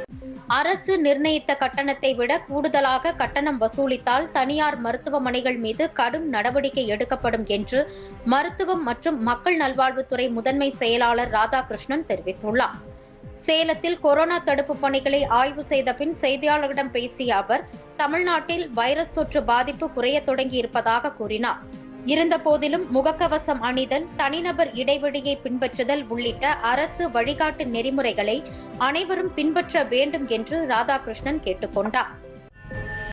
அரசு நிர்ணயித்த கட்டணத்தை விட கூடுதலாக கட்டணம் வசூலித்தால் தனியார் மருத்துவமனைகள் மீது கடும் நடவடிக்கை எடுக்கப்படும் என்று மருத்துவம் மற்றும் மக்கள் நல்வாழ்வுத்துறை முதன்மை செயலாளர் ராதாகிருஷ்ணன் தெரிவித்துள்ளார் சேலத்தில் கொரோனா தடுப்பு பணிகளை ஆய்வு செய்த பின் செய்தியாளர்களிடம் பேசிய அவர் தமிழ்நாட்டில் வைரஸ் தொற்று பாதிப்பு குறையத் தொடங்கியிருப்பதாக கூறினார் இருந்தபோதிலும் முகக்கவசம் அணிதல் தனிநபர் இடைவெளியை பின்பற்றுதல் உள்ளிட்ட அரசு வழிகாட்டு நெறிமுறைகளை அனைவரும் பின்பற்ற வேண்டும் என்று ராதாகிருஷ்ணன் கேட்டுக்கொண்டார்